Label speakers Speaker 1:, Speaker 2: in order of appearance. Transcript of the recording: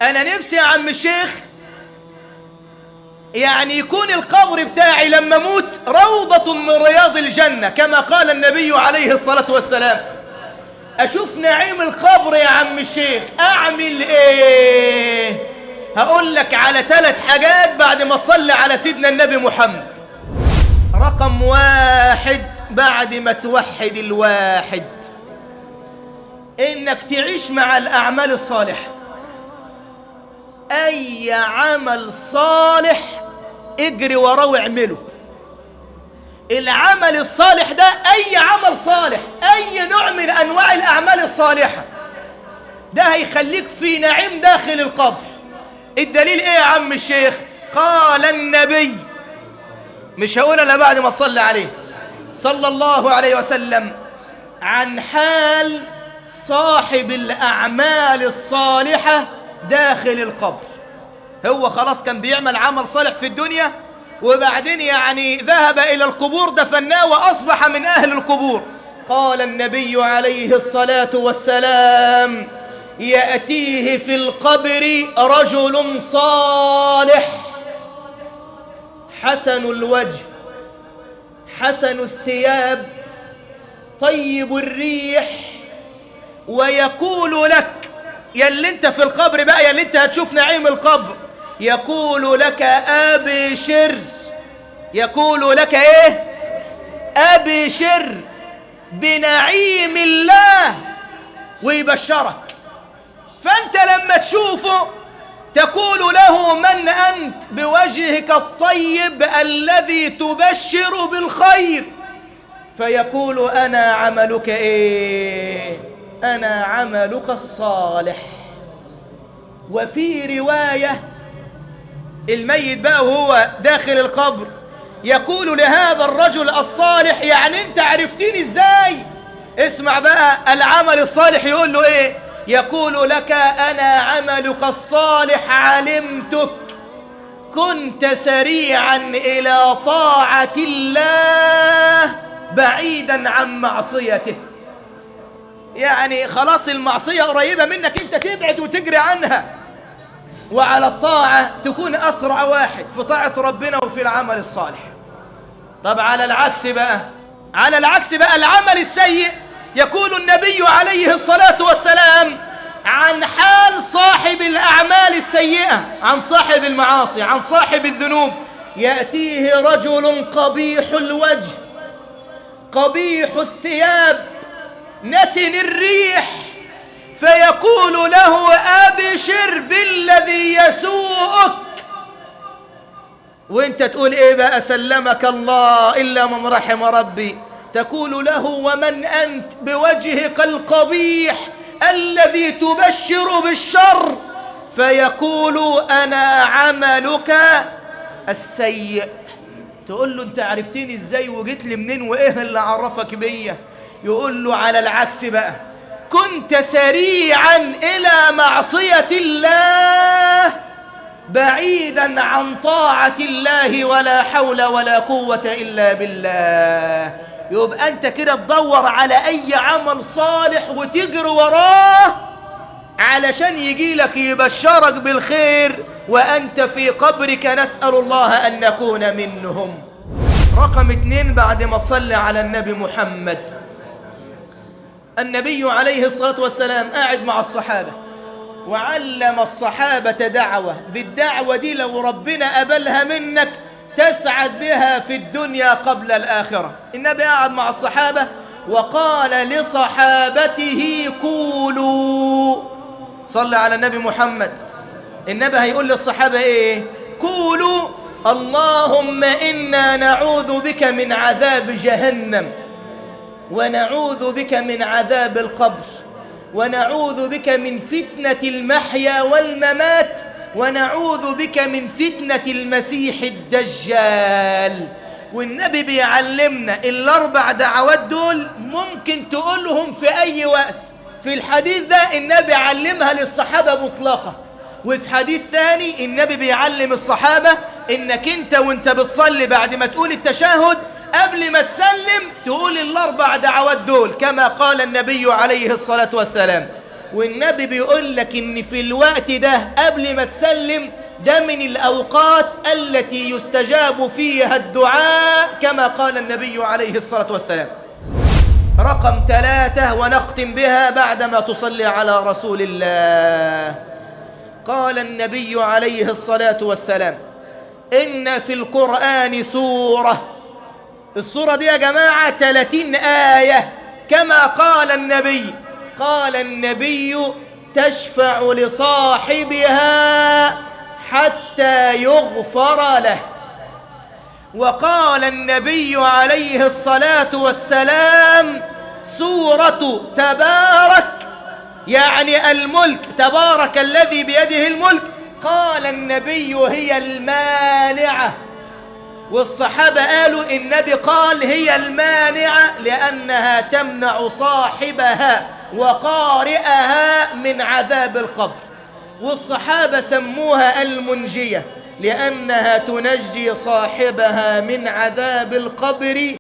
Speaker 1: انا نفسي يا عم الشيخ يعني يكون القبر بتاعي لما اموت روضة من رياض الجنة كما قال النبي عليه الصلاة والسلام اشوف نعيم القبر يا عم الشيخ اعمل ايه هقول لك على ثلاث حاجات بعد ما تصلي على سيدنا النبي محمد رقم واحد بعد ما توحد الواحد انك تعيش مع الاعمال الصالحه اي عمل صالح اجري وراه واعمله العمل الصالح ده اي عمل صالح اي نوع من انواع الاعمال الصالحه ده هيخليك في نعيم داخل القبر الدليل ايه يا عم الشيخ قال النبي مش هقول الا بعد ما تصلي عليه صلى الله عليه وسلم عن حال صاحب الاعمال الصالحه داخل القبر هو خلاص كان بيعمل عمل صالح في الدنيا وبعدين يعني ذهب إلى القبور دفناه وأصبح من أهل القبور قال النبي عليه الصلاة والسلام يأتيه في القبر رجل صالح حسن الوجه حسن الثياب طيب الريح ويقول لك يا اللي انت في القبر بقى يا اللي انت هتشوف نعيم القبر يقول لك ابشر يقول لك ايه ابشر بنعيم الله ويبشرك فانت لما تشوفه تقول له من انت بوجهك الطيب الذي تبشر بالخير فيقول انا عملك ايه انا عملك الصالح وفي روايه الميت بقى وهو داخل القبر يقول لهذا الرجل الصالح يعني انت عرفتني ازاي اسمع بقى العمل الصالح يقول له ايه يقول لك انا عملك الصالح علمتك كنت سريعا الى طاعه الله بعيدا عن معصيته يعني خلاص المعصيه قريبه منك انت تبعد وتجري عنها وعلى الطاعة تكون أسرع واحد في طاعة ربنا وفي العمل الصالح طب على العكس بقى على العكس بقى العمل السيء يقول النبي عليه الصلاة والسلام عن حال صاحب الأعمال السيئة عن صاحب المعاصي عن صاحب الذنوب يأتيه رجل قبيح الوجه قبيح الثياب نتن الريح فيقول له أبشر بالذي يسوءك وانت تقول ايه بقى سلمك الله إلا من رحم ربي تقول له ومن أنت بوجهك القبيح الذي تبشر بالشر فيقول أنا عملك السيء تقول له انت عرفتني ازاي وجيت لي منين وايه اللي عرفك بيا يقول له على العكس بقى كنت سريعا الى معصيه الله بعيدا عن طاعه الله ولا حول ولا قوه الا بالله يبقى انت كده تدور على اي عمل صالح وتجري وراه علشان يجي لك يبشرك بالخير وانت في قبرك نسال الله ان نكون منهم رقم اتنين بعد ما تصلي على النبي محمد النبي عليه الصلاة والسلام قاعد مع الصحابة وعلم الصحابة دعوة بالدعوة دي لو ربنا قبلها منك تسعد بها في الدنيا قبل الآخرة النبي قاعد مع الصحابة وقال لصحابته قولوا صلى على النبي محمد النبي هيقول للصحابة ايه قولوا اللهم إنا نعوذ بك من عذاب جهنم ونعوذ بك من عذاب القبر ونعوذ بك من فتنة المحيا والممات ونعوذ بك من فتنة المسيح الدجال والنبي بيعلمنا الأربع دعوات دول ممكن تقولهم في أي وقت في الحديث ده النبي علمها للصحابة مطلقة وفي حديث ثاني النبي بيعلم الصحابة انك انت وانت بتصلي بعد ما تقول التشهد قبل ما تسلم تقول الاربع دعوات دول كما قال النبي عليه الصلاة والسلام والنبي بيقول لك ان في الوقت ده قبل ما تسلم ده من الأوقات التي يستجاب فيها الدعاء كما قال النبي عليه الصلاة والسلام رقم ثلاثة ونختم بها بعدما تصلي على رسول الله قال النبي عليه الصلاة والسلام إن في القرآن سورة السورة دي يا جماعة 30 آية كما قال النبي قال النبي تشفع لصاحبها حتى يغفر له وقال النبي عليه الصلاة والسلام سورة تبارك يعني الملك تبارك الذي بيده الملك قال النبي هي المانعة والصحابة قالوا النبي قال هي المانعة لأنها تمنع صاحبها وقارئها من عذاب القبر والصحابة سموها المنجية لأنها تنجي صاحبها من عذاب القبر